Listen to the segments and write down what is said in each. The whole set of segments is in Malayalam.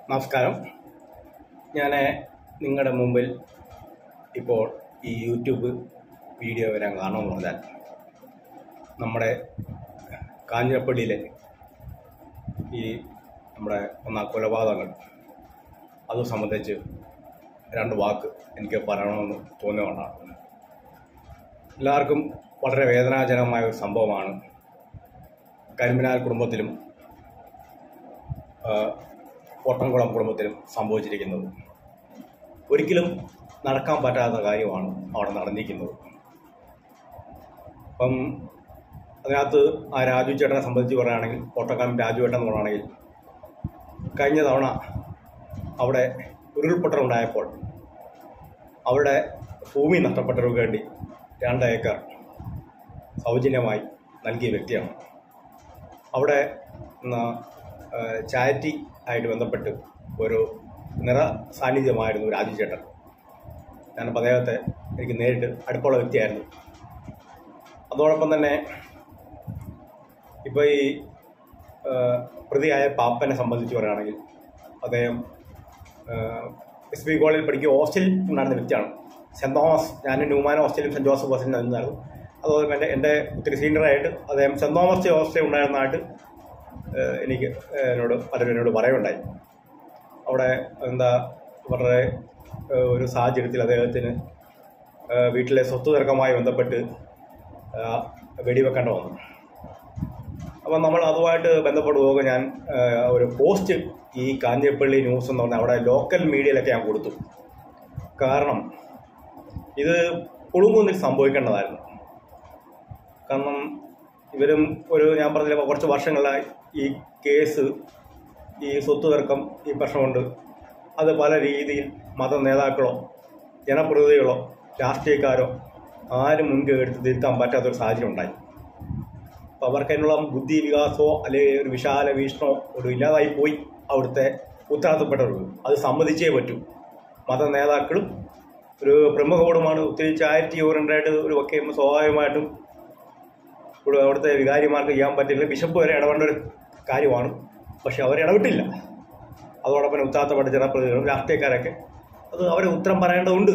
നമസ്കാരം ഞാൻ നിങ്ങളുടെ മുമ്പിൽ ഇപ്പോൾ ഈ യൂട്യൂബ് വീഡിയോ വരാൻ കാരണമെന്ന് പറഞ്ഞാൽ നമ്മുടെ കാഞ്ഞിരപ്പള്ളിയിലെ ഈ നമ്മുടെ ഒന്നാ കൊലപാതകങ്ങൾ അത് സംബന്ധിച്ച് രണ്ട് വാക്ക് എനിക്ക് പറയണമെന്ന് തോന്നിയതുകൊണ്ടാണ് എല്ലാവർക്കും വളരെ വേദനാജനകമായ ഒരു സംഭവമാണ് കരിമിനാൽ കുടുംബത്തിലും ആ, പൊട്ടംകുളം കുടുംബത്തിലും സംഭവിച്ചിരിക്കുന്നത് ഒരിക്കലും നടക്കാൻ പറ്റാത്ത കാര്യമാണ് അവിടെ നടന്നിരിക്കുന്നത് അപ്പം അതിനകത്ത് ആ രാജു ചേട്ടനെ സംബന്ധിച്ച് പറയുകയാണെങ്കിൽ കോട്ടക്കാലം രാജു ചേട്ടൻ എന്ന് പറയുകയാണെങ്കിൽ കഴിഞ്ഞ തവണ അവിടെ ഉരുൾപൊട്ടലുണ്ടായപ്പോൾ അവിടെ ഭൂമി നഷ്ടപ്പെട്ടവർക്ക് വേണ്ടി രണ്ട് ഏക്കർ സൗജന്യമായി നൽകിയ വ്യക്തിയാണ് അവിടെ ചാരിറ്റി ആയിട്ട് ബന്ധപ്പെട്ട് ഒരു നിറ സാന്നിധ്യമായിരുന്നു രാജു ചേട്ടൻ ഞാനപ്പോൾ അദ്ദേഹത്തെ എനിക്ക് നേരിട്ട് അടുപ്പമുള്ള വ്യക്തിയായിരുന്നു അതോടൊപ്പം തന്നെ ഇപ്പോൾ ഈ ആ, പ്രതിയായ പാപ്പനെ സംബന്ധിച്ച് പറയുകയാണെങ്കിൽ അദ്ദേഹം എസ് ബി കോളേജിൽ പഠിക്കുക ഹോസ്റ്റലിൽ ഉണ്ടായിരുന്ന വ്യക്തിയാണ് സെൻറ് തോമസ് ഞാൻ ന്യൂമാൻ ഹോസ്റ്റലും സെൻറ് ജോസഫ് ഹോസ്റ്റലിൽ നിന്നായിരുന്നു അതുപോലെ തന്നെ എൻ്റെ ഒത്തിരി സീനിയറായിട്ട് അദ്ദേഹം സെൻറ് തോമസ് ഹോസ്റ്റലിൽ ഉണ്ടായിരുന്നതായിട്ട് ഏഹ് എനിക്ക് ഏഹ് എന്നോട് പലരും എന്നോട് പറയുണ്ടായി അവിടെ എന്താ വളരെ ഏഹ് ഒരു സാഹചര്യത്തിൽ അദ്ദേഹത്തിന് ഏഹ് വീട്ടിലെ സ്വത്ത് തർക്കവുമായി ബന്ധപ്പെട്ട് ഏഹ് വെടിവെക്കേണ്ട വന്നു അപ്പം നമ്മൾ അതുമായിട്ട് ബന്ധപ്പെട്ട് പോകുക ഞാൻ ഏഹ് ഒരു പോസ്റ്റ് ഈ കാഞ്ഞിരപ്പള്ളി ന്യൂസ് എന്ന് പറഞ്ഞാൽ അവിടെ ലോക്കൽ മീഡിയയിലൊക്കെ ഞാൻ കൊടുത്തു കാരണം ഇത് കുളുങ്കുന്നിൽ സംഭവിക്കേണ്ടതായിരുന്നു കാരണം ഇവരും ഒരു ഞാൻ പറഞ്ഞില്ല കുറച്ച് വർഷങ്ങളായി ഈ കേസ് ഈ സ്വത്ത് തർക്കം ഈ പ്രശ്നമുണ്ട് അത് പല രീതിയിൽ മത നേതാക്കളോ ജനപ്രതിനിധികളോ രാഷ്ട്രീയക്കാരോ ആരും മുൻകൈ എടുത്ത് തിരുത്താൻ പറ്റാത്തൊരു സാഹചര്യം ഉണ്ടായി അപ്പോൾ അവർക്ക് അതിനുള്ള ബുദ്ധി വികാസമോ അല്ലെങ്കിൽ ഒരു വിശാല വീക്ഷണമോ ഒരു ഇല്ലാതായി പോയി അവിടുത്തെ ഉത്തരവാദിത്തപ്പെട്ടവർക്ക് അത് സമ്മതിച്ചേ പറ്റൂ മത നേതാക്കളും ഒരു പ്രമുഖോടുമാണ് ഒത്തിരി ചാരിറ്റി ഓറിയൻ്റായിട്ട് ഒരു ഒക്കെ സ്വാഭാവികമായിട്ടും ഇവിടെ അവിടുത്തെ വികാരിമാർക്ക് ചെയ്യാൻ പറ്റില്ല ബിഷപ്പ് വരെ ഇടപെടേണ്ട ഒരു കാര്യമാണ് പക്ഷെ അവർ ഇടപെട്ടില്ല അതോടൊപ്പം ഉത്താത്തപ്പെട്ട ജനപ്രതിനിധികളും രാഷ്ട്രീയക്കാരൊക്കെ അത് അവരെ ഉത്തരം പറയേണ്ടതുണ്ട്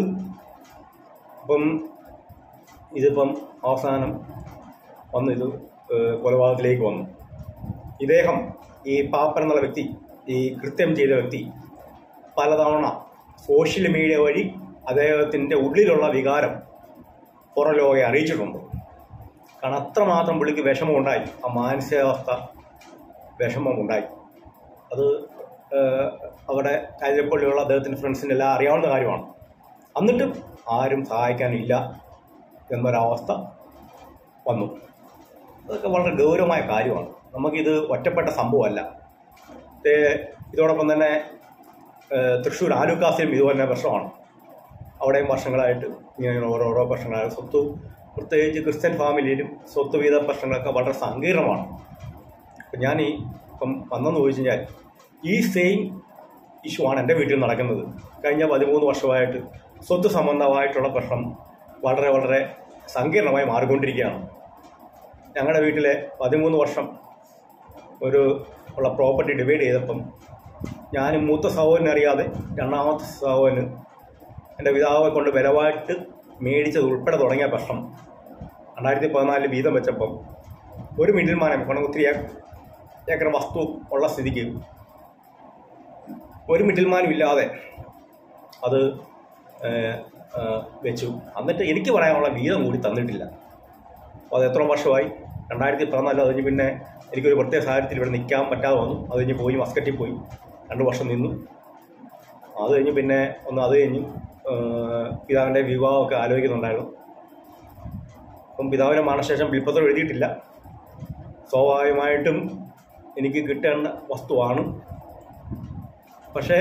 അപ്പം ഇതിപ്പം അവസാനം വന്ന് ഇത് ഏഹ്, കൊലപാതകത്തിലേക്ക് വന്നു ഇദ്ദേഹം ഈ പാപ്പൻ എന്നുള്ള വ്യക്തി ഈ കൃത്യം ചെയ്ത വ്യക്തി പലതവണ സോഷ്യൽ മീഡിയ വഴി അദ്ദേഹത്തിൻ്റെ ഉള്ളിലുള്ള വികാരം പുറം ലോകയെ അറിയിച്ചിട്ടുണ്ട് കാരണം അത്രമാത്രം പുള്ളിക്ക് വിഷമമുണ്ടായി ആ മാനസികാവസ്ഥ വിഷമമുണ്ടായി അത് ഏഹ്, അവിടെ കാഞ്ഞിരപ്പള്ളിയുള്ള അദ്ദേഹത്തിൻ്റെ ഫ്രണ്ട്സിന് എല്ലാം അറിയാവുന്ന കാര്യമാണ് എന്നിട്ടും ആരും സഹായിക്കാനില്ല എന്നൊരവസ്ഥ വന്നു അതൊക്കെ വളരെ ഗൗരവമായ കാര്യമാണ് നമുക്കിത് ഒറ്റപ്പെട്ട സംഭവമല്ല ഇത് ഇതോടൊപ്പം തന്നെ ഏഹ്, തൃശ്ശൂർ ആലുക്കാസിലും ഇതുപോലെ പ്രശ്നമാണ് അവിടെയും വർഷങ്ങളായിട്ട് ഇങ്ങനെ ഓരോരോ പ്രശ്നങ്ങളായിട്ട് സ്വത്ത് പ്രത്യേകിച്ച് ക്രിസ്ത്യൻ ഫാമിലിയിലും സ്വത്ത് വീത പ്രശ്നങ്ങളൊക്കെ വളരെ സങ്കീർണമാണ് അപ്പം ഞാൻ ഈ ഇപ്പം വന്നെന്ന് ചോദിച്ചു കഴിഞ്ഞാൽ ഈ സെയിം ഇഷ്യൂ ആണ് എൻ്റെ വീട്ടിൽ നടക്കുന്നത് കഴിഞ്ഞ പതിമൂന്ന് വർഷമായിട്ട് സ്വത്ത് സംബന്ധമായിട്ടുള്ള പ്രശ്നം വളരെ വളരെ സങ്കീർണമായി മാറിക്കൊണ്ടിരിക്കുകയാണ് ഞങ്ങളുടെ വീട്ടിലെ പതിമൂന്ന് വർഷം ഒരു ഉള്ള പ്രോപ്പർട്ടി ഡിവൈഡ് ചെയ്തപ്പം ഞാൻ മൂത്ത സഹോദരനെ അറിയാതെ രണ്ടാമത്തെ സഹോദരന് എൻ്റെ പിതാവെ കൊണ്ട് ബലമായിട്ട് മേടിച്ചത് ഉൾപ്പെടെ തുടങ്ങിയ പ്രശ്നം രണ്ടായിരത്തി പതിനാലിൽ വീതം വെച്ചപ്പം ഒരു മിഡിൽമാനെ കാരണം ഒത്തിരി ഏ- ഏക്കർ വസ്തു ഉള്ള സ്ഥിതിക്ക് ഒരു മിഡിൽമാനും ഇല്ലാതെ അത് ഏഹ്, ഏഹ്, വെച്ചു എന്നിട്ട് എനിക്ക് പറയാനുള്ള വീതം കൂടി തന്നിട്ടില്ല അപ്പോൾ അത് എത്ര വർഷമായി രണ്ടായിരത്തി പതിനാല് അത് കഴിഞ്ഞ് പിന്നെ എനിക്കൊരു പ്രത്യേക സാഹചര്യത്തിൽ ഇവിടെ നിൽക്കാൻ പറ്റാതെ വന്നു അത് കഴിഞ്ഞ് പോയി മസ്കറ്റിൽ പോയി രണ്ട് വർഷം നിന്നു അത് കഴിഞ്ഞ് പിന്നെ ഒന്ന് അത് കഴിഞ്ഞ് ഏഹ്, പിതാവിൻ്റെ വിവാഹമൊക്കെ ആലോചിക്കുന്നുണ്ടായിരുന്നു അപ്പം പിതാവിൻ്റെ മരണശേഷം വിൽപ്പത്രം എഴുതിയിട്ടില്ല സ്വാഭാവികമായിട്ടും എനിക്ക് കിട്ടേണ്ട വസ്തുവാണ് പക്ഷേ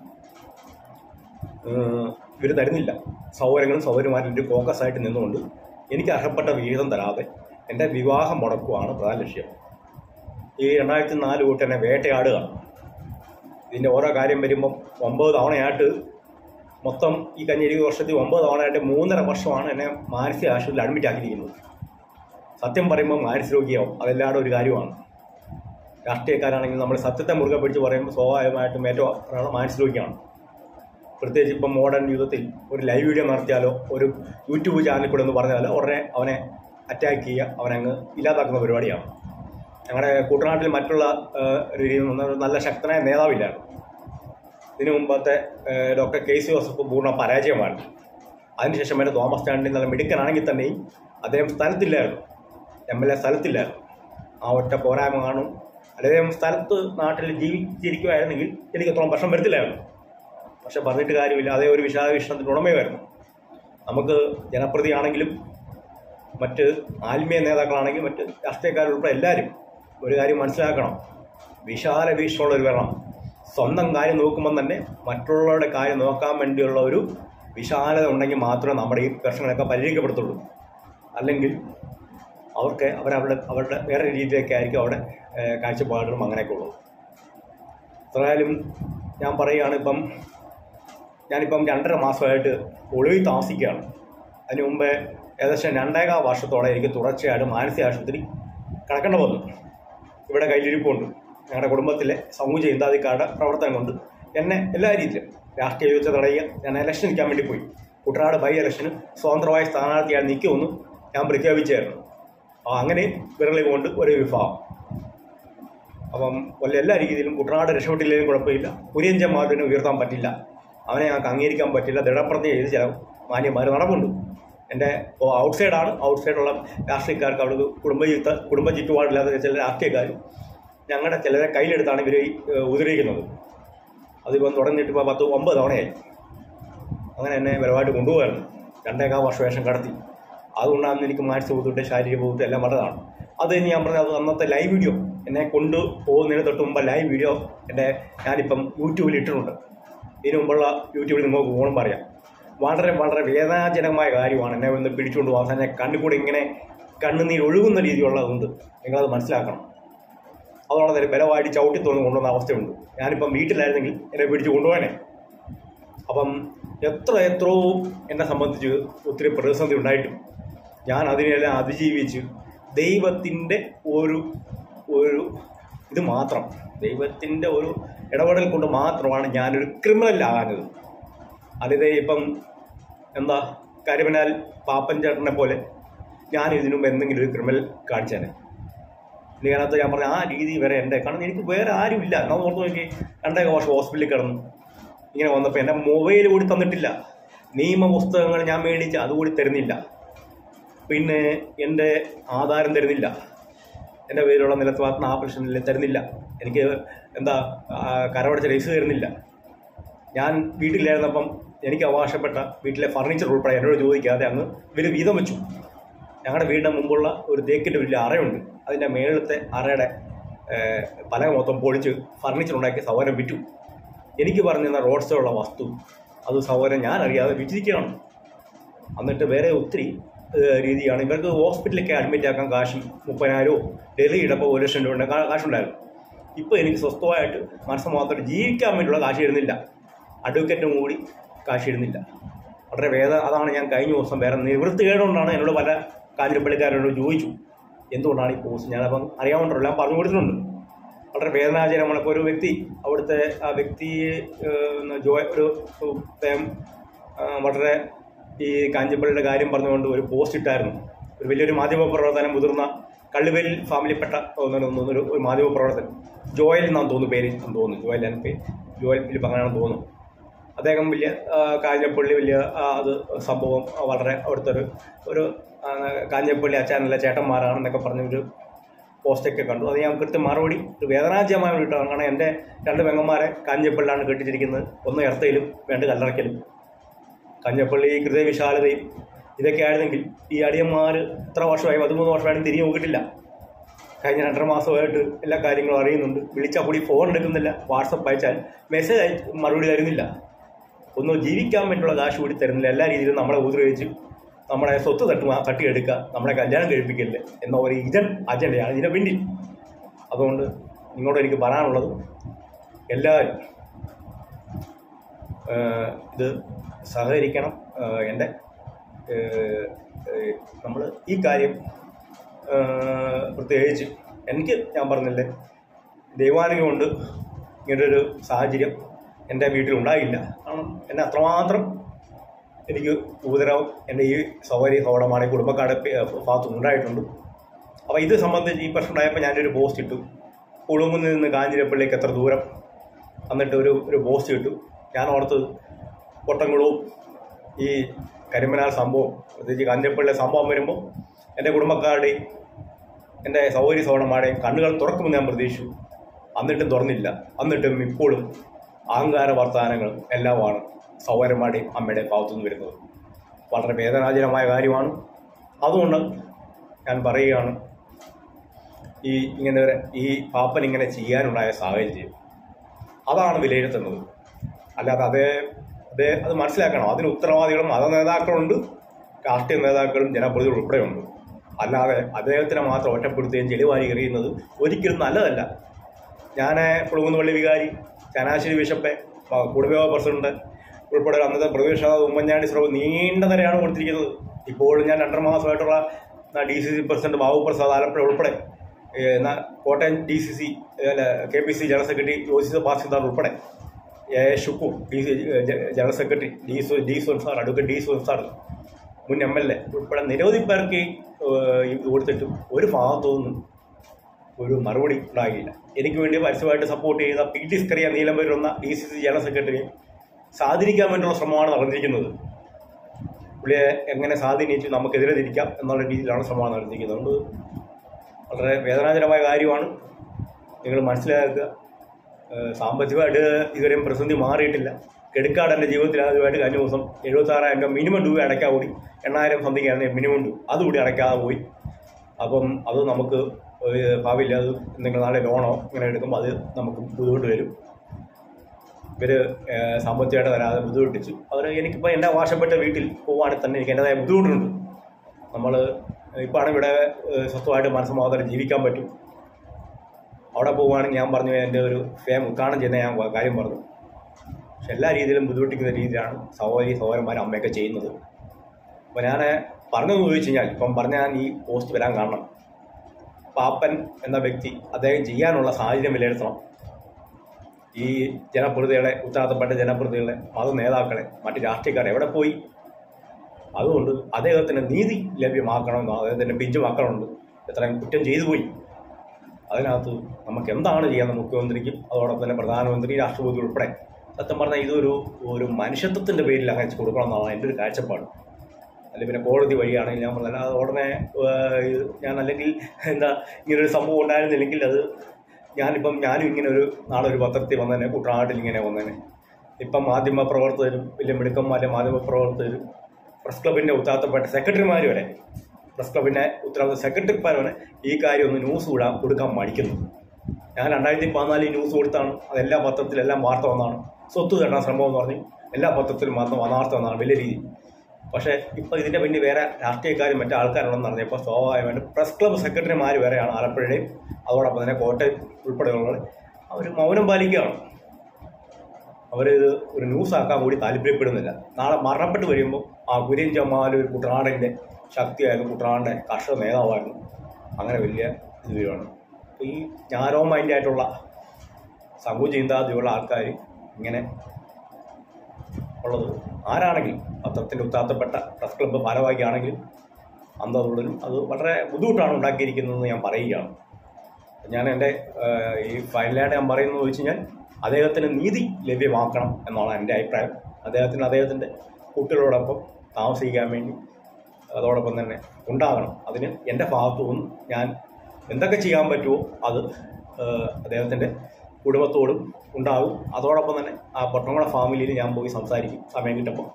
ഇവർ തരുന്നില്ല സൗകര്യങ്ങളും സൗകര്യമാരും ഒരു ഫോക്കസ് ആയിട്ട് നിന്നുകൊണ്ട് എനിക്ക് അർഹപ്പെട്ട വിഹിതം തരാതെ എൻ്റെ വിവാഹം മുടക്കുവാണ് പ്രധാന ലക്ഷ്യം ഈ രണ്ടായിരത്തി നാല് തൊട്ട് എന്നെ വേട്ടയാടുക ഇതിൻ്റെ ഓരോ കാര്യം വരുമ്പം ഒമ്പത് തവണയായിട്ട് മൊത്തം ഈ കഴിഞ്ഞ ഇരുപത് വർഷത്തിൽ ഒമ്പത് തവണയായിട്ട് മൂന്നര വർഷമാണ് എന്നെ മാനസിക ആശുപത്രിയിൽ അഡ്മിറ്റ് ആക്കിയിരിക്കുന്നത് സത്യം പറയുമ്പോൾ മാനസിക രോഗിയാവും അതെല്ലാവരുടെ ഒരു കാര്യമാണ് രാഷ്ട്രീയക്കാരാണെങ്കിൽ നമ്മൾ സത്യത്തെ മുറുകെ പിടിച്ച് പറയുമ്പോൾ സ്വാഭാവികമായിട്ടും ഏറ്റവും ഒരാളെ മനസ്സിലാക്കിയാണ് പ്രത്യേകിച്ച് ഇപ്പം മോഡേൺ യുഗത്തിൽ ഒരു ലൈവ് വീഡിയോ നടത്തിയാലോ ഒരു യൂട്യൂബ് ചാനലിൽ കൂടെ ഒന്ന് പറഞ്ഞാലോ ഉടനെ അവനെ അറ്റാക്ക് ചെയ്യുക അവനങ്ങ് ഇല്ലാതാക്കുന്ന പരിപാടിയാണ് ഞങ്ങളുടെ കുട്ടനാട്ടിൽ മറ്റുള്ള ഏഹ്, രീതിയിൽ നിന്ന് ഒരു നല്ല ശക്തനായ നേതാവില്ലായിരുന്നു ഇതിനു മുമ്പത്തെ ഏഹ്, ഡോക്ടർ കെ സി ജോസഫ് പൂർണ്ണ പരാജയമാണ് അതിനുശേഷം വരെ തോമസ് ചാണ്ടി നല്ല മിടുക്കനാണെങ്കിൽ തന്നെയും അദ്ദേഹം സ്ഥലത്തില്ലായിരുന്നു എം എൽ എ സ്ഥലത്തില്ലായിരുന്നു ആ ഒറ്റ പോരായ്മ കാണും അദ്ദേഹം സ്ഥലത്ത് നാട്ടിൽ ജീവിച്ചിരിക്കുമായിരുന്നെങ്കിൽ എനിക്ക് അത്രയും പ്രശ്നം വരത്തില്ലായിരുന്നു പക്ഷെ പറഞ്ഞിട്ട് കാര്യമില്ല അതേ ഒരു വിശാല വീക്ഷണത്തിന് ഉടമയായിരുന്നു നമുക്ക് ജനപ്രതിയാണെങ്കിലും മറ്റ് ആത്മീയ നേതാക്കളാണെങ്കിലും മറ്റ് രാഷ്ട്രീയക്കാരുൾപ്പെടെ എല്ലാവരും ഒരു കാര്യം മനസ്സിലാക്കണം വിശാല വീക്ഷണമുള്ളൊരു വേണം സ്വന്തം കാര്യം നോക്കുമ്പോൾ തന്നെ മറ്റുള്ളവരുടെ കാര്യം നോക്കാൻ വേണ്ടിയുള്ള ഒരു വിശാലത ഉണ്ടെങ്കിൽ മാത്രമേ നമ്മുടെ ഈ പ്രശ്നങ്ങളൊക്കെ പരിഹരിക്കപ്പെടുത്തുള്ളൂ അല്ലെങ്കിൽ അവർക്ക് അവരവരുടെ അവരുടെ വേറെ രീതിയിലൊക്കെ ആയിരിക്കും അവിടെ ഏഹ്, കാഴ്ചപ്പാടുകളും അങ്ങനെയൊക്കെ ഉള്ളത് എന്തായാലും ഞാൻ പറയുകയാണ് ഇപ്പം ഞാനിപ്പം രണ്ടര മാസമായിട്ട് ഒളിവിൽ താമസിക്കുകയാണ് അതിന് മുമ്പേ ഏകദേശം രണ്ടേകാൽ വർഷത്തോളം എനിക്ക് തുടർച്ചയായിട്ട് മാനസിക ആശുപത്രി കിടക്കേണ്ട വന്നു ഇവിടെ കയ്യിലിരിപ്പുണ്ട് ഞങ്ങളുടെ കുടുംബത്തിലെ സമൂഹ ചിന്താധിക്കാരുടെ പ്രവർത്തനം കൊണ്ട് എന്നെ എല്ലാ രീതിയിലും രാഷ്ട്രീയ യുദ്ധ തടയുക ഞാൻ ഇലക്ഷൻ നിൽക്കാൻ വേണ്ടി പോയി കുട്ടനാട് ബൈ ഇലക്ഷന് സ്വതന്ത്രമായ സ്ഥാനാർത്ഥിയായി നിൽക്കുമെന്ന് ഞാൻ പ്രഖ്യാപിച്ചായിരുന്നു അപ്പോൾ അങ്ങനെ വിരളി കൊണ്ട് ഒരു വിഭാഗം അപ്പം വല്ല എല്ലാ രീതിയിലും കുട്ടനാട് രക്ഷപ്പെട്ടില്ലെങ്കിലും കുഴപ്പമില്ല കുര്യഞ്ചൻ മാധുവിനെ ഉയർത്താൻ പറ്റില്ല അവനെ ഞങ്ങൾക്ക് അംഗീകരിക്കാൻ പറ്റില്ല ദൃഢപ്രതിജ്ഞ ചെയ്ത് ചില മാന്യന്മാർ നടപ്പുണ്ട് എൻ്റെ ഔട്ട്സൈഡാണ് ഔട്ട്സൈഡുള്ള രാഷ്ട്രീയക്കാർക്ക് അവിടെ കുടുംബ ചുറ്റ കുടുംബ ചുറ്റുപാടില്ലാത്ത ചില രാഷ്ട്രീയക്കാർ ഞങ്ങളുടെ ചിലരെ കയ്യിലെടുത്താണ് ഇവർ ഉപദ്രവിക്കുന്നത് അതിപ്പം തുടങ്ങിയിട്ട് ഇപ്പോൾ പത്ത് ഒമ്പത് തവണയായി അങ്ങനെ എന്നെ ബലമായിട്ട് കൊണ്ടുപോകായിരുന്നു രണ്ടേകാൽ വർഷം വേഷം കടത്തി അതുകൊണ്ടാണ് എനിക്ക് മാനസിക ബുദ്ധിമുട്ട് ശാരീരിക ബുദ്ധിമുട്ട് എല്ലാം വന്നതാണ് അത് കഴിഞ്ഞ് ഞാൻ പറഞ്ഞത് അത് അന്നത്തെ ലൈവ് വീഡിയോ എന്നെ കൊണ്ടു പോകുന്നതിന് തൊട്ട് മുമ്പ് ലൈവ് വീഡിയോ എൻ്റെ ഞാനിപ്പം യൂട്യൂബിൽ ഇട്ടിട്ടുണ്ട് ഇതിനു മുമ്പുള്ള യൂട്യൂബിൽ നിങ്ങൾക്ക് പോകണം പറയാം വളരെ വളരെ വേദനാജനകമായ കാര്യമാണ് എന്നെ ഒന്ന് പിടിച്ചുകൊണ്ട് പോകാൻ തന്നെ കണ്ണുകൂടി ഇങ്ങനെ കണ്ണുനീർ ഒഴുകുന്ന രീതിയുള്ളതുണ്ട് നിങ്ങളത് മനസ്സിലാക്കണം അതുകൊണ്ട് തന്നെ ബലമായിട്ട് ചവിട്ടി തുറന്ന് കൊണ്ടുവന്ന അവസ്ഥയുണ്ട് ഞാനിപ്പം വീട്ടിലായിരുന്നെങ്കിൽ എന്നെ പിടിച്ച് കൊണ്ടുപോകാനേ അപ്പം എത്ര എത്രയോ എന്നെ സംബന്ധിച്ച് ഒത്തിരി പ്രതിസന്ധി ഉണ്ടായിട്ടും ഞാൻ അതിനെല്ലാം അതിജീവിച്ച് ദൈവത്തിൻ്റെ ഒരു ഒരു ഇത് മാത്രം ദൈവത്തിൻ്റെ ഒരു ഇടപെടൽ കൊണ്ട് മാത്രമാണ് ഞാനൊരു ക്രിമിനലാകാഞ്ഞത് അല്ലാതെ ഇപ്പം എന്താ കരിമനാൽ പാപ്പൻ ചേട്ടനെ പോലെ ഞാൻ ഇതിനു മുമ്പ് എന്തെങ്കിലും ഒരു ക്രിമിനൽ കാണിച്ചേനെ ഇതിനകത്ത് ഞാൻ പറഞ്ഞ ആ രീതി വരെ എൻ്റെ കാരണം എനിക്ക് വേറെ ആരുമില്ല എന്നാൽ ഓർത്ത് നോക്കി രണ്ടേക വർഷം ഹോസ്പിറ്റലിൽ കിടന്നു ഇങ്ങനെ വന്നപ്പോൾ എൻ്റെ മൊബൈൽ കൂടി തന്നിട്ടില്ല നിയമ പുസ്തകങ്ങൾ ഞാൻ മേടിച്ച് അതുകൂടി തരുന്നില്ല പിന്നെ എൻ്റെ ആധാരം തരുന്നില്ല എൻ്റെ പേരിലുള്ള നിലത്തുമാർന്ന ആപ്ലിക്കേഷൻ തരുന്നില്ല എനിക്ക് എന്താ ആ, കരമടച്ച രജിസ്റ്റർ തരുന്നില്ല ഞാൻ വീട്ടിലായിരുന്നപ്പം എനിക്ക് അവകാശപ്പെട്ട വീട്ടിലെ ഫർണിച്ചർ ഉൾപ്പെടെ എന്നോട് ചോദിക്കാതെ അങ്ങ് ഇവർ വീതം വെച്ചു ഞങ്ങളുടെ വീടിന് മുമ്പുള്ള ഒരു തേക്കിൻ്റെ വലിയ അറയുണ്ട് അതിൻ്റെ മേളത്തെ അറയുടെ ഏഹ്, പലക മൊത്തം പൊളിച്ച് ഫർണിച്ചർ ഉണ്ടാക്കി സൗകര്യം വിറ്റു എനിക്ക് പറഞ്ഞു തന്ന റോഡ് സൈഡുള്ള വസ്തു അത് സൗകര്യം ഞാൻ അറിയാതെ വിറ്റിരിക്കുകയാണ് എന്നിട്ട് വേറെ ഒത്തിരി ഏഹ്, രീതിയാണ് ഇവർക്ക് ഹോസ്പിറ്റലിലൊക്കെ അഡ്മിറ്റ് ആക്കാൻ കാശ് മുപ്പതിനായിരമോ ഡൽഹിയുടെ ഇപ്പോൾ ഒരു ലക്ഷം രൂപയുടെ കാ- കാശുണ്ടായിരുന്നു ഇപ്പോൾ എനിക്ക് സ്വസ്ഥമായിട്ട് മനസ്സ് മാത്രമായിട്ട് ജീവിക്കാൻ വേണ്ടിയുള്ള കാശ് തരുന്നില്ല അഡ്വക്കേറ്റും കൂടി കാശ് തരുന്നില്ല വളരെ വേദ അതാണ് ഞാൻ കഴിഞ്ഞ ദിവസം വേറെ നിവൃത്തികേടുകൊണ്ടാണ് എന്നോട് പല കാഞ്ഞിരപ്പള്ളിക്കാരോട് ചോദിച്ചു എന്തുകൊണ്ടാണ് ഈ പോസ്റ്റ് ഞാനപ്പം അറിയാവുന്നല്ലോ എല്ലാം പറഞ്ഞു കൊടുത്തിട്ടുണ്ട് വളരെ വേദനാജനകമാണ് ഇപ്പോൾ ഒരു വ്യക്തി അവിടുത്തെ ആ വ്യക്തി ഏഹ്, ജോ ഒരു അദ്ദേഹം ആ, വളരെ ഈ കാഞ്ചിപ്പള്ളിയുടെ കാര്യം പറഞ്ഞുകൊണ്ട് ഒരു പോസ്റ്റ് ഇട്ടായിരുന്നു ഒരു വലിയൊരു മാധ്യമ പ്രവർത്തനം മുതിർന്ന കള്ളുവേൽ ഫാമിലിപ്പെട്ട തോന്നുന്നു തോന്നുന്നു ഒരു ഒരു മാധ്യമ പ്രവർത്തകൻ ജോയൽ എന്നാണ് തോന്നുന്നു പേര് എന്ന് തോന്നുന്നു ജോയൽ എന്ന പേര് ജോയൽ ഫിലിപ്പ് അങ്ങനെയാണെന്ന് തോന്നുന്നു അദ്ദേഹം വലിയ ആ, കാഞ്ഞപ്പള്ളി വലിയ ആ, അത് സംഭവം ആ, വളരെ അവിടുത്തെ ഒരു ഒരു ആ, കാഞ്ഞപ്പള്ളി അച്ഛനല്ല ചേട്ടന്മാരാണെന്നൊക്കെ പറഞ്ഞൊരു പോസ്റ്റൊക്കെ കണ്ടു അത് ഞാൻ കൃത്യം മറുപടി ഒരു വേദനാജയമായ വീട്ടാണ് കാരണം എൻ്റെ രണ്ട് പെങ്ങന്മാരെ കാഞ്ഞപ്പള്ളിലാണ് കെട്ടിച്ചിരിക്കുന്നത് ഒന്ന് എർത്തയിലും രണ്ട് കല്ലറയ്ക്കലും കഞ്ഞപ്പള്ളി ഹൃദയവിശാലതയും ഇതൊക്കെ ആയിരുന്നെങ്കിൽ ഈ അടിയന്മാർ ഇത്ര വർഷമായി പതിമൂന്ന് വർഷമായിട്ട് തിരിഞ്ഞു നോക്കിയിട്ടില്ല കഴിഞ്ഞ രണ്ടര മാസമായിട്ട് എല്ലാ കാര്യങ്ങളും അറിയുന്നുണ്ട് വിളിച്ചാൽ കൂടി ഫോൺ എടുക്കുന്നില്ല വാട്സപ്പ് അയച്ചാൽ മെസ്സേജ് അയ മറുപടി തരുന്നില്ല ഒന്ന് ജീവിക്കാൻ വേണ്ടിയുള്ള കാശ് കൂടി തരുന്നില്ല എല്ലാ രീതിയിലും നമ്മളെ ഉപദ്രവിച്ച് നമ്മുടെ സ്വത്ത് തട്ടു തട്ടിയെടുക്കുക നമ്മളെ കല്യാണം കഴിപ്പിക്കില്ല എന്ന ഒരു ഇതൻ അജണ്ടയാണ് ഇതിനെ പിന്നിൽ അതുകൊണ്ട് നിങ്ങളോട് എനിക്ക് പറയാനുള്ളത് എല്ലാവരും ഏഹ് ഇത് സഹകരിക്കണം ഏഹ് എൻ്റെ നമ്മൾ ഈ കാര്യം ഏഹ് പ്രത്യേകിച്ച് എനിക്ക് ഞാൻ പറഞ്ഞില്ലേ ദൈവാനുഗ്രഹം കൊണ്ട് ഇങ്ങനൊരു സാഹചര്യം എൻ്റെ വീട്ടിൽ ഉണ്ടായില്ല കാരണം എന്നെ അത്രമാത്രം എനിക്ക് ഉപദ്രവം എൻ്റെ ഈ സൗകര്യ സൗടമാണ് കുടുംബക്കാരുടെ പേ- ഭാഗത്തുനിന്ന് ഉണ്ടായിട്ടുണ്ട് അപ്പോൾ ഇത് സംബന്ധിച്ച് ഈ പ്രശ്നം ഉണ്ടായപ്പോൾ ഞാനൊരു പോസ്റ്റ് ഇട്ടു കുടുംബത്തിൽ നിന്ന് കാഞ്ഞിരപ്പള്ളിക്ക് എത്ര ദൂരം എന്നിട്ട് ഒരു ഒരു പോസ്റ്റ് ഇട്ടു ഞാൻ ഓർത്ത് കൊട്ടംകുളവും ഈ കരിമനാൽ സംഭവം പ്രത്യേകിച്ച് കാഞ്ഞിരപ്പള്ളിയിലെ സംഭവം വരുമ്പോൾ എൻ്റെ കുടുംബക്കാരുടെയും എൻ്റെ സൗകര്യ സൗടന്മാരുടെയും കണ്ണുകൾ തുറക്കുമെന്ന് ഞാൻ പ്രതീക്ഷിച്ചു എന്നിട്ടും തുറന്നില്ല എന്നിട്ടും ഇപ്പോഴും അഹങ്കാര വർത്തമാനങ്ങളും എല്ലാമാണ് സൗകര്യന്മാരുടെയും അമ്മയുടെയും ഭാഗത്തുനിന്ന് വരുന്നത് വളരെ വേദനാജനമായ കാര്യമാണ് അതുകൊണ്ട് ഞാൻ പറയുകയാണ് ഈ ഇങ്ങനെ ഒരു- ഈ പാപ്പൻ ഇങ്ങനെ ചെയ്യാനുണ്ടായ സാഹചര്യം അതാണ് വിലയിരുത്തുന്നത് അല്ലാതെ അതേ അതേ അത് മനസ്സിലാക്കണം അതിന് ഉത്തരവാദികളും മത നേതാക്കളുണ്ട് രാഷ്ട്രീയ നേതാക്കളും ജനപ്രതിനിധികളും ഉൾപ്പെടെയുണ്ട് അല്ലാതെ അദ്ദേഹത്തിനെ മാത്രം ഒറ്റപ്പെടുത്തുകയും ചെളിവാരി എറിയുന്നത് ഒരിക്കലും നല്ലതല്ല ഞാൻ കുളുകുന്നപള്ളി വികാരി ചനാശ്ശേരി ബിഷപ്പ് കുടുംബയോഗ പ്രസിഡന്റ് ഉൾപ്പെടെ അന്നത്തെ പ്രതിപക്ഷ ഉമ്മൻചാണ്ടി സ്രവ് നീണ്ട നിരയാണ് കൊടുത്തിരിക്കുന്നത് ഇപ്പോഴും ഞാൻ രണ്ടര മാസമായിട്ടുള്ള D C C president Babu Prasad Alappuzha ഉൾപ്പെടെ ഏ, ന- കോട്ടയം ഡി സി സി അല്ല K P C general secretary Joseph ബാസിദാർ ഉൾപ്പെടെ A Shukkur D C general secretary D സു ഡി സുൻസാർ അഡ്വക്കേറ്റ് ഡി സുൻസാർ മുൻ എം എൽ എ ഉൾപ്പെടെ നിരവധി പേർക്ക് ഏ, ഇത് കൊടുത്തിട്ടും ഒരു ഭാഗത്തു നിന്നും ഒരു മറുപടി ഉണ്ടാകില്ല എനിക്ക് വേണ്ടി പരസ്യമായിട്ട് സപ്പോർട്ട് ചെയ്ത പി ടി സ്കറിയ നീലം വരുന്ന ഡി സി സി ജനറൽ സെക്രട്ടറിയെ സ്വാധീനിക്കാൻ വേണ്ടിയുള്ള ശ്രമമാണ് നടന്നിരിക്കുന്നത് പുള്ളിയെ എങ്ങനെ സ്വാധീനിച്ച് നമുക്കെതിരെ തിരിക്കാം എന്നുള്ള രീതിയിലാണ് ശ്രമമാണ് നടത്തിയിരിക്കുന്നത് അതുകൊണ്ട് വളരെ വേദനാജനമായ കാര്യമാണ് നിങ്ങൾ മനസ്സിലാക്കുക ഏഹ് സാമ്പത്തികമായിട്ട് ഇതുവരെയും പ്രതിസന്ധി മാറിയിട്ടില്ല കെടുക്കാട് എൻ്റെ ജീവിതത്തിൽ ആദ്യമായിട്ട് കഴിഞ്ഞ ദിവസം എഴുപത്താറായിരം രൂപ മിനിമം രൂപ അടയ്ക്കാൻ കൂടി എണ്ണായിരം സംതിങ് ആയിരുന്നു മിനിമം ഡ്യൂ അതുകൂടി അടയ്ക്കാതെ പോയി അപ്പം അത് നമുക്ക് ഒരു ഭാവിയിൽ അത് എന്തെങ്കിലും നാളെ ലോണോ ഇങ്ങനെ എടുക്കുമ്പോൾ അത് നമുക്ക് ബുദ്ധിമുട്ട് വരും ഇവർ സാമ്പത്തികമായിട്ട് തരാതെ ബുദ്ധിമുട്ടിച്ചു അവർ എനിക്കിപ്പോൾ എൻ്റെ വാശപ്പെട്ട വീട്ടിൽ പോവുകയാണെങ്കിൽ തന്നെ എനിക്ക് എൻ്റെതായ ബുദ്ധിമുട്ടുണ്ട് നമ്മൾ ഇപ്പോഴാണ് ഇവിടെ ഏഹ്, സ്വസ്ഥമായിട്ട് മനസ്സമാധാനം ജീവിക്കാൻ പറ്റും അവിടെ പോവുകയാണെങ്കിൽ ഞാൻ പറഞ്ഞു എൻ്റെ ഒരു ഫേം ഉദ്ഘാടനം ചെയ്യുന്ന ഞാൻ കാര്യം പറഞ്ഞു പക്ഷെ എല്ലാ രീതിയിലും ബുദ്ധിമുട്ടിക്കുന്ന രീതിയിലാണ് സഹോദരി സഹോദരന്മാരും അമ്മയൊക്കെ ചെയ്യുന്നത് അപ്പോൾ ഞാൻ പറഞ്ഞതെന്ന് ചോദിച്ചു കഴിഞ്ഞാൽ ഇപ്പം പറഞ്ഞ ഞാൻ ഈ പോസ്റ്റ് വരാൻ കാരണം പാപ്പൻ എന്ന വ്യക്തി അദ്ദേഹം ചെയ്യാനുള്ള സാഹചര്യം വിലയിരുത്തണം ഈ ജനപ്രതികളെ ഉത്തരവാദിത്തപ്പെട്ട ജനപ്രതികളെ മത നേതാക്കളെ മറ്റ് രാഷ്ട്രീയക്കാരെ എവിടെ പോയി അതുകൊണ്ട് അദ്ദേഹത്തിന് നീതി ലഭ്യമാക്കണമെന്നോ അദ്ദേഹത്തിൻ്റെ പിഞ്ചു മക്കളുണ്ട് എത്രയും കുറ്റം ചെയ്തു പോയി അതിനകത്ത് നമുക്ക് എന്താണ് ചെയ്യാൻ മുഖ്യമന്ത്രിക്കും അതോടൊപ്പം തന്നെ പ്രധാനമന്ത്രി രാഷ്ട്രപതി ഉൾപ്പെടെ സത്യം പറഞ്ഞാൽ ഇതൊരു ഒരു മനുഷ്യത്വത്തിൻ്റെ പേരിൽ അങ്ങനെ കൊടുക്കണം എന്നാണ് എൻ്റെ ഒരു കാഴ്ചപ്പാട് അല്ലെങ്കിൽ പിന്നെ കോടതി വഴിയാണെങ്കിൽ ഞാൻ പറഞ്ഞാൽ അത് ഉടനെ ഏഹ്, ഇത് ഞാൻ അല്ലെങ്കിൽ എന്താ ഇങ്ങനൊരു സംഭവം ഉണ്ടായിരുന്നില്ലെങ്കിൽ അത് ഞാനിപ്പം ഞാനും ഇങ്ങനെ ഒരു നാളെ ഒരു പത്രത്തിൽ വന്നേനെ കുട്ടനാട്ടിൽ ഇങ്ങനെ വന്നേനെ ഇപ്പം മാധ്യമ പ്രവർത്തകരും വലിയ മിടുക്കന്മാരെ മാധ്യമ പ്രവർത്തകരും പ്രസ് ക്ലബിൻ്റെ ഉത്തരവാദിത്തപ്പെട്ട സെക്രട്ടറിമാർ വരെ പ്രസ് ക്ലബിൻ്റെ ഉത്തരവാദിത്ത സെക്രട്ടറിമാർ വരെ ഈ കാര്യം ഒന്ന് ന്യൂസ് വിടാൻ കൊടുക്കാൻ മടിക്കുന്നു ഞാൻ രണ്ടായിരത്തി പതിനാലിൽ ന്യൂസ് കൊടുത്താണ് അത് എല്ലാ പത്രത്തിലും എല്ലാം വാർത്ത വന്നതാണ് സ്വത്ത് തട്ടാൻ ശ്രമം എന്ന് പറഞ്ഞ് എല്ലാ പത്രത്തിലും മാത്രം വാർത്ത വന്നതാണ് വലിയ രീതി പക്ഷേ ഇപ്പോൾ ഇതിൻ്റെ പിന്നിൽ വേറെ രാഷ്ട്രീയക്കാരും മറ്റു ആൾക്കാരുണ്ടെന്ന് പറഞ്ഞപ്പോൾ സ്വാഭാവികമായിട്ടും പ്രസ് ക്ലബ്ബ് സെക്രട്ടറിമാർ വരെയാണ് ആലപ്പുഴയുടെയും അതോടൊപ്പം തന്നെ കോട്ടയം ഉൾപ്പെടെയുള്ളത് അവർ മൗനം പാലിക്കുകയാണ് അവരിത് ഒരു ന്യൂസ് ആക്കാൻ കൂടി താല്പര്യപ്പെടുന്നില്ല നാളെ മരണപ്പെട്ട് വരുമ്പോൾ ആ കുര്യൻ ജമാൽ ഒരു കുട്ടനാടിൻ്റെ ശക്തിയായിരുന്നു കുട്ടനാടിൻ്റെ കർഷക നേതാവായിരുന്നു അങ്ങനെ വലിയ ഇത് വരുവാണ് അപ്പോൾ ഈ ഞാനോ മൈൻഡ് ആയിട്ടുള്ള സങ്കുചിന്താതിയുള്ള ആൾക്കാർ ഇങ്ങനെ ഉള്ളത് ആരാണെങ്കിലും പത്രത്തിൻ്റെ ഉത്താത്തപ്പെട്ട പ്രസ് ക്ലബ്ബ് ഭാരവാഹിയാണെങ്കിലും അന്തതുള്ളിലും അത് വളരെ ബുദ്ധിമുട്ടാണ് ഉണ്ടാക്കിയിരിക്കുന്നതെന്ന് ഞാൻ പറയുകയാണ് ഞാൻ എൻ്റെ ഏഹ്, ഈ ഫൈനലായിട്ട് ഞാൻ പറയുന്നത് വെച്ച് കഴിഞ്ഞാൽ അദ്ദേഹത്തിന് നീതി ലഭ്യമാക്കണം എന്നാണ് എൻ്റെ അഭിപ്രായം അദ്ദേഹത്തിന് അദ്ദേഹത്തിൻ്റെ കുട്ടികളോടൊപ്പം താമസിക്കാൻ വേണ്ടി അതോടൊപ്പം തന്നെ ഉണ്ടാകണം അതിന് എൻ്റെ ഭാഗത്തു നിന്നും ഞാൻ എന്തൊക്കെ ചെയ്യാൻ പറ്റുമോ അത് ഏഹ്, അദ്ദേഹത്തിൻ്റെ കുടുംബത്തോടും ഉണ്ടാകും അതോടൊപ്പം തന്നെ ആ പൊട്ടങ്ങള ഫാമിലിയിൽ ഞാൻ പോയി സംസാരിക്കും സമയം കിട്ടുമ്പോൾ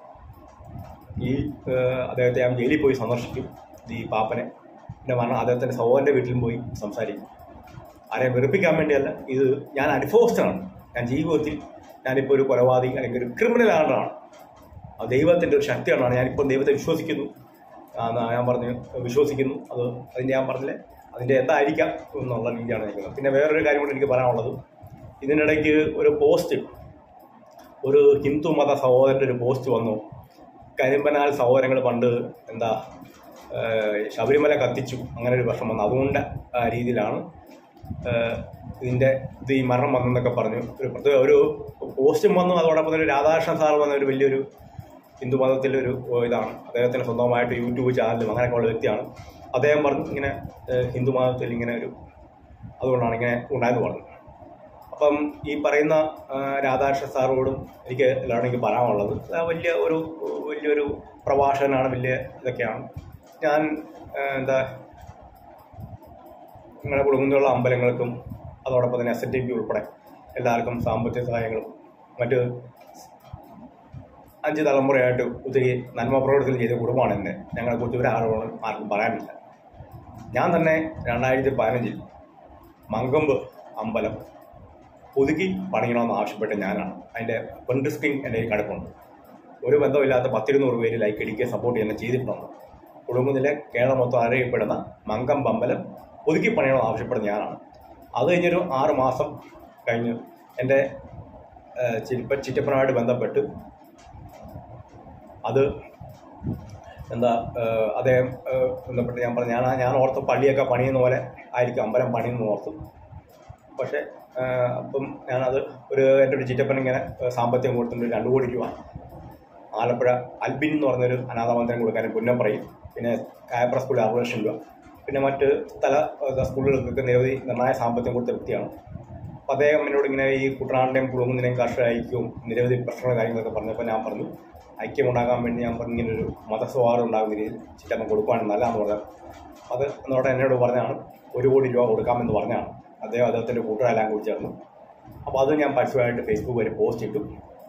ഈ ഏഹ്, അദ്ദേഹത്തെ ഞാൻ ജയിലിൽ പോയി സന്ദർശിക്കും ഈ പാപ്പനെ പിന്നെ പറഞ്ഞാൽ അദ്ദേഹത്തിൻ്റെ സഹോദരൻ്റെ വീട്ടിലും പോയി സംസാരിക്കും ആരെയും വെറുപ്പിക്കാൻ വേണ്ടിയല്ല ഇത് ഞാൻ അനുഭവസ്ഥനാണ് ഞാൻ ജീവിതത്തിൽ ഞാനിപ്പോൾ ഒരു കൊലപാതകി അല്ലെങ്കിൽ ഒരു ക്രിമിനൽ ആളാണ് ആ ദൈവത്തിൻ്റെ ഒരു ശക്തിയാണ് ഞാനിപ്പോൾ ദൈവത്തെ വിശ്വസിക്കുന്നു ആ, എന്നാ ഞാൻ പറഞ്ഞു വിശ്വസിക്കുന്നു അത് അതിൻ്റെ ഞാൻ പറഞ്ഞില്ലേ അതിൻ്റെ എന്തായിരിക്കാം എന്നുള്ള രീതിയാണ് നിൽക്കുന്നത് പിന്നെ വേറൊരു കാര്യം കൂടി എനിക്ക് പറയാനുള്ളത് ഇതിനിടയ്ക്ക് ഒരു പോസ്റ്റ് ഒരു ഹിന്ദു മത സഹോദരൻ്റെ ഒരു പോസ്റ്റ് വന്നു കരിമ്പനാൽ സഹോദരങ്ങൾ പണ്ട് എന്താ ഏഹ്, ശബരിമല കത്തിച്ചു അങ്ങനെ ഒരു പ്രശ്നം വന്നു അതുകൊണ്ട് ആ രീതിയിലാണ് ഏഹ്, ഇതിൻ്റെ ഇത് ഈ മരണം വന്നെന്നൊക്കെ പറഞ്ഞു ഒരു പ്രത്യേക ഒരു പോസ്റ്റും വന്നു അതോടൊപ്പം തന്നെ രാധാകൃഷ്ണൻ സാർ വന്ന ഒരു വലിയൊരു ഹിന്ദു മതത്തിലൊരു ഏഹ്, ഇതാണ് അദ്ദേഹത്തിന് സ്വന്തമായിട്ട് യൂട്യൂബ് ചാനലും അങ്ങനെയൊക്കെ ഉള്ള വ്യക്തിയാണ് അദ്ദേഹം പറഞ്ഞു ഇങ്ങനെ ഏഹ്, ഹിന്ദു മതത്തിൽ ഇങ്ങനെ ഒരു അതുകൊണ്ടാണ് ഇങ്ങനെ ഉണ്ടായെന്ന് പറഞ്ഞു അപ്പം ഈ പറയുന്ന ആ, രാധാകൃഷ്ണ സാറോടും എനിക്ക് എല്ലാവരും എനിക്ക് പറയാനുള്ളത് ആ വലിയ ഒരു വലിയൊരു പ്രഭാഷകനാണ് വലിയ ഇതൊക്കെയാണ് ഞാൻ ആ, എന്താ നിങ്ങളുടെ കുടുംബത്തിലുള്ള അമ്പലങ്ങൾക്കും അതോടൊപ്പം തന്നെ എസ് എൻ ടി പി ഉൾപ്പെടെ എല്ലാവർക്കും സാമ്പത്തിക സഹായങ്ങളും മറ്റ് അഞ്ച് തലമുറയായിട്ട് ഒത്തിരി നന്മ പ്രവർത്തനം ചെയ്ത കുടുംബമാണ് എൻ്റെ ഞങ്ങളെക്കുറിച്ച് ഒരു ആരോടും ആർക്കും പറയാനില്ല ഞാൻ തന്നെ രണ്ടായിരത്തി പതിനഞ്ചിൽ മങ്കമ്പ് അമ്പലം പുതുക്കി പണിയണമെന്ന് ആവശ്യപ്പെട്ട ഞാനാണ് അതിൻ്റെ പ്രിന്റ് സ്ക്രീൻ എൻ്റെ കയ്യിൽ കിടപ്പുണ്ട് ഒരു ബന്ധമില്ലാത്ത പത്തിരുന്നൂറ് പേര് ലൈക്ക് അടിക്കുകയും സപ്പോർട്ട് ചെയ്യുന്ന ചെയ്തിട്ടുണ്ട് കുടുംബത്തിലെ കേരളം മൊത്തം അറിയപ്പെടുന്ന മങ്കം അമ്പലം പുതുക്കി പണിയണമെന്ന് ആവശ്യപ്പെടുന്ന ഞാനാണ് അത് കഴിഞ്ഞൊരു ആറ് മാസം കഴിഞ്ഞ് എൻ്റെ ഏഹ്, ചിരിപ്പ ചിറ്റപ്പനുമായിട്ട് ബന്ധപ്പെട്ട് അത് എന്താ ഏഹ്, അദ്ദേഹം ഏഹ്, ബന്ധപ്പെട്ട് ഞാൻ പറഞ്ഞു ഞാൻ ഞാൻ ഓർത്ത് പള്ളിയൊക്കെ പണിയുന്ന പോലെ ആയിരിക്കും അമ്പലം പണിയെന്ന് ഓർത്തു പക്ഷേ ആഹ്, അപ്പം ഞാനത് ഒരു എൻ്റെ ഒരു ചിറ്റപ്പൻ ഇങ്ങനെ ഏഹ്, സാമ്പത്തികം കൊടുത്തിട്ടുണ്ട് രണ്ട് കോടി രൂപ ആലപ്പുഴ അൽബിൻ എന്ന് പറഞ്ഞൊരു അനാഥമന്ദിരം കൊടുക്കാൻ പുന്നപ്പറയും പിന്നെ കായപ്ര സ്കൂളിൽ അറുപത് ലക്ഷം രൂപ പിന്നെ മറ്റ് സ്ഥല ഏഹ്, സ്കൂളുകൾക്കൊക്കെ നിരവധി നിർണായ സാമ്പത്തികം കൊടുത്ത വ്യക്തിയാണ് അപ്പോൾ അദ്ദേഹം എന്നോട് ഇങ്ങനെ ഈ കുട്ടനാടിൻ്റെയും കുടുംബത്തിൻ്റെയും കർഷക ഐക്യവും നിരവധി പ്രശ്നങ്ങളും കാര്യങ്ങളൊക്കെ പറഞ്ഞപ്പോൾ ഞാൻ പറഞ്ഞു ഐക്യം ഉണ്ടാകാൻ വേണ്ടി ഞാൻ പറഞ്ഞു ഇങ്ങനെ ഒരു മതസ്വാദം ഉണ്ടാകുന്ന രീതിയിൽ ചിറ്റമ്മ കൊടുക്കുവാൻ നല്ലതാണെന്ന് പറഞ്ഞത് അത് എന്നോട് എന്നോട് പറഞ്ഞാണ് ഒരു കോടി രൂപ കൊടുക്കാമെന്ന് പറഞ്ഞാണ് അദ്ദേഹം അദ്ദേഹത്തിൻ്റെ കൂട്ടുകാരെല്ലാം കൂടി ചേർന്നു അപ്പോൾ അത് ഞാൻ പരസ്യമായിട്ട് ഫേസ്ബുക്ക് വരെ പോസ്റ്റ് ഇട്ടു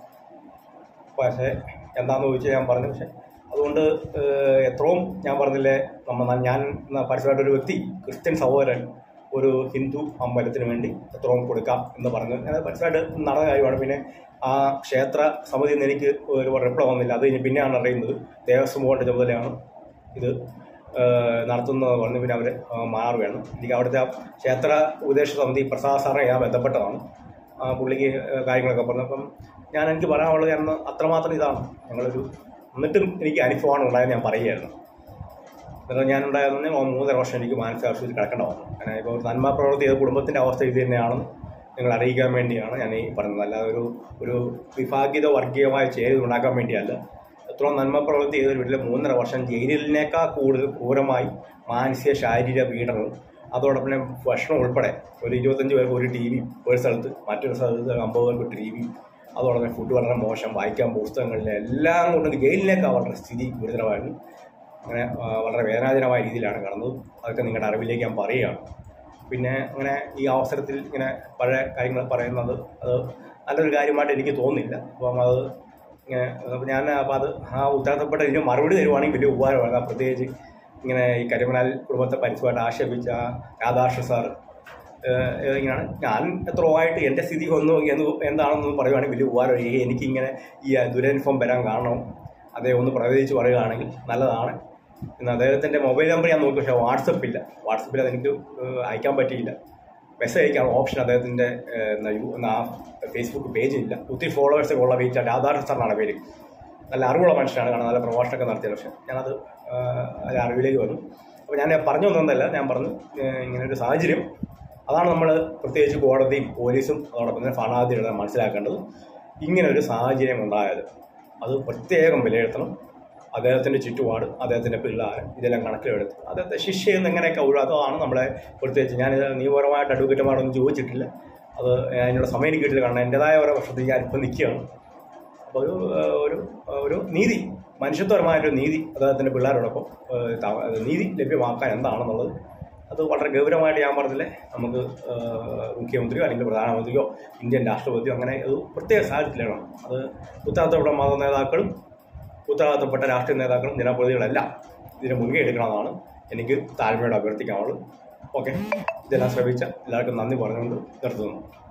പക്ഷേ എന്താണെന്ന് ചോദിച്ചാൽ ഞാൻ പറഞ്ഞു പക്ഷേ അതുകൊണ്ട് ഏഹ്, എത്രയും ഞാൻ പറഞ്ഞില്ലേ നമ്മ ഞാൻ എന്ന പരസ്യമായിട്ട് ഒരു വ്യക്തി ക്രിസ്ത്യൻ സഹോദരൻ ഒരു ഹിന്ദു അമ്പലത്തിന് വേണ്ടി എത്രയും കൊടുക്കാം എന്ന് പറഞ്ഞു ഞാൻ പരസ്യമായിട്ട് നടന്ന കാര്യമാണ് പിന്നെ ആ ക്ഷേത്ര സമിതിയിൽ നിന്ന് എനിക്ക് ഒരു റിപ്ലൈ വന്നില്ല അത് കഴിഞ്ഞ് പിന്നെയാണ് അറിയുന്നത് ദേവസ്വം ബോർഡിൻ്റെ ചുമതലയാണ് ഇത് ഏഹ്, നടത്തുന്നത് പറഞ്ഞു പിന്നെ അവർ മാറുകയാണ് എനിക്ക് അവിടുത്തെ ആ ക്ഷേത്ര ഉപദേശ സമിതി പ്രസാദ് സാറിനെ ഞാൻ ബന്ധപ്പെട്ടതാണ് ആ പുള്ളിക്ക് ഏഹ് കാര്യങ്ങളൊക്കെ പറഞ്ഞു അപ്പം ഞാൻ എനിക്ക് പറയാനുള്ളത് ഞാൻ അത്രമാത്രം ഇതാണ് ഞങ്ങളൊരു എന്നിട്ടും എനിക്ക് അനുഭവമാണ് ഉണ്ടായത് ഞാൻ പറയുകയായിരുന്നു എന്നിട്ട് ഞാൻ ഉണ്ടായതെന്ന് മൂന്നര വർഷം എനിക്ക് മാനസികാവശ്യത്തിൽ കിടക്കേണ്ട വന്നു കാരണം ഇപ്പോൾ ഒരു നന്മ പ്രവൃത്തി ചെയ്ത കുടുംബത്തിൻ്റെ അവസ്ഥ ഇത് തന്നെയാണെന്ന് നിങ്ങൾ അറിയിക്കാൻ വേണ്ടിയാണ് ഞാൻ ഈ പറഞ്ഞത് അല്ലാതെ ഒരു ഒരു വിഭാഗിത വർഗീയമായ ചേരുത് ഉണ്ടാക്കാൻ വേണ്ടിയല്ല എത്രയും നന്മ പ്രവൃത്തി ചെയ്ത ഒരു വീട്ടിൽ മൂന്നര വർഷം ജയിലിനേക്കാൾ കൂടുതൽ ക്രൂരമായി മാനസിക ശാരീരിക പീഡനവും അതോടൊപ്പം തന്നെ ഭക്ഷണം ഉൾപ്പെടെ ഒരു ഇരുപത്തഞ്ച് പേർക്ക് ഒരു ടി വി ഒരു സ്ഥലത്ത് മറ്റൊരു സ്ഥലത്ത് അമ്പത് പേർക്ക് ടി വി അതോടൊപ്പം തന്നെ ഫുഡ് വളരെ മോശം വായിക്കാൻ പുസ്തകങ്ങളിൽ എല്ലാം കൊണ്ടും ജയിലിനേക്കാൾ അവരുടെ സ്ഥിതി ഗുരുതരമായിരുന്നു അങ്ങനെ ആ, വളരെ വേദനാജനമായ രീതിയിലാണ് കടന്നത് അതൊക്കെ നിങ്ങളുടെ അറിവിലേക്ക് ഞാൻ പറയുകയാണ് പിന്നെ അങ്ങനെ ഈ അവസരത്തിൽ ഇങ്ങനെ പഴയ കാര്യങ്ങൾ പറയുന്നത് അത് നല്ലൊരു കാര്യമായിട്ട് എനിക്ക് തോന്നുന്നില്ല അപ്പം അത് ഇങ്ങനെ അപ്പം ഞാൻ അപ്പം അത് ആ ഉത്തരവാദപ്പെട്ട ഇതിന് മറുപടി തരുവാണെങ്കിൽ വലിയ ഉപകാരമാണ് ആ പ്രത്യേകിച്ച് ഇങ്ങനെ ഈ കരിമനാൽ കുടുംബത്തെ പരിചയമായിട്ട് ആക്ഷേപിച്ച ആ രാധാകൃഷ്ണ സാർ ഏഹ് ഇങ്ങനെയാണ് ഞാൻ എത്രയായിട്ട് എൻ്റെ സ്ഥിതി ഒന്ന് എന്ന് എന്താണെന്ന് പറയുവാണെങ്കിൽ വലിയ ഉപകാരം ഈ എനിക്കിങ്ങനെ ഈ ദുരനുഭവം വരാൻ കാരണം അദ്ദേഹം ഒന്ന് പ്രതികരിച്ച് പറയുകയാണെങ്കിൽ നല്ലതാണ് ഇന്ന് അദ്ദേഹത്തിൻ്റെ മൊബൈൽ നമ്പർ ഞാൻ നോക്കി പക്ഷേ വാട്സപ്പില്ല വാട്സപ്പിൽ അതെനിക്ക് ഏഹ് അയക്കാൻ പറ്റിയില്ല മെസ്സേജ് അയക്കാൻ ഓപ്ഷൻ അദ്ദേഹത്തിൻ്റെ ഏഹ് എന്നാ യു- എന്നാ ഫേസ്ബുക്ക് പേജില്ല ഒത്തിരി ഫോളോവേഴ്സൊക്കെ ഉള്ള പേജ് രാധാകൃഷ്ണ സാറിനാണ് പേര് നല്ല അറിവുള്ള മനുഷ്യനാണ് കാരണം നല്ല പ്രഭാഷണമൊക്കെ നടത്തിയത് പക്ഷേ ഞാനത് ആഹ് അത് അറിവിലേക്ക് വന്നു അപ്പോൾ ഞാൻ പറഞ്ഞു വന്നതല്ല ഞാൻ പറഞ്ഞു ഏഹ് ഇങ്ങനെ ഒരു സാഹചര്യം അതാണ് നമ്മൾ പ്രത്യേകിച്ച് കോടതിയും പോലീസും അതോടൊപ്പം തന്നെ ഭരണാധികാരികളും മനസ്സിലാക്കേണ്ടത് ഇങ്ങനെ ഒരു സാഹചര്യം ഉണ്ടായത് അത് പ്രത്യേകം വിലയിരുത്തണം അദ്ദേഹത്തിൻ്റെ ചുറ്റുപാട് അദ്ദേഹത്തിൻ്റെ പിള്ളേർ ഇതെല്ലാം കണക്കിലെടുത്ത് അദ്ദേഹത്തെ ശിക്ഷയിൽ നിന്ന് എങ്ങനെയൊക്കെ ഒഴിവാക്കുന്നതാണ് നമ്മളെ പ്രത്യേകിച്ച് ഞാനിത് നിയമപരമായിട്ട് അഡ്വക്കേറ്റുമാരൊന്നും ചോദിച്ചിട്ടില്ല അത് അതിനുള്ള സമയം എനിക്ക് കിട്ടില്ല കാരണം എൻ്റെതായ ഓരോ വർഷത്തിൽ ഞാനിപ്പോൾ നിൽക്കുകയാണ് അപ്പോൾ ഒരു ഏഹ്, ഒരു ഏഹ്, ഒരു നീതി മനുഷ്യത്വപരമായൊരു നീതി അദ്ദേഹത്തിൻ്റെ പിള്ളേരോടൊപ്പം ഏഹ്, ത- അത് നീതി ലഭ്യമാക്കാൻ എന്താണെന്നുള്ളത് അത് വളരെ ഗൗരവമായിട്ട് ഞാൻ പറഞ്ഞില്ലേ നമുക്ക് ഏഹ്, മുഖ്യമന്ത്രിയോ അല്ലെങ്കിൽ പ്രധാനമന്ത്രിയോ ഇന്ത്യൻ രാഷ്ട്രപതിയോ അങ്ങനെ ഒരു പ്രത്യേക സാഹചര്യത്തിലാണ് അത് ഉത്തരവാദിത്തപ്പെട്ട മത നേതാക്കളും ഉത്തരവാദിത്തപ്പെട്ട രാഷ്ട്രീയ നേതാക്കളും ജനപ്രതിനിധികളെല്ലാം ഇതിനെ മുൻകൈ എടുക്കണമെന്നാണ് എനിക്ക് താഴ്മയോട് അഭ്യർത്ഥിക്കാനുള്ളത് ഓക്കെ ഇതെല്ലാം ശ്രമിച്ച എല്ലാവർക്കും നന്ദി പറഞ്ഞുകൊണ്ട് നിർത്തുന്നു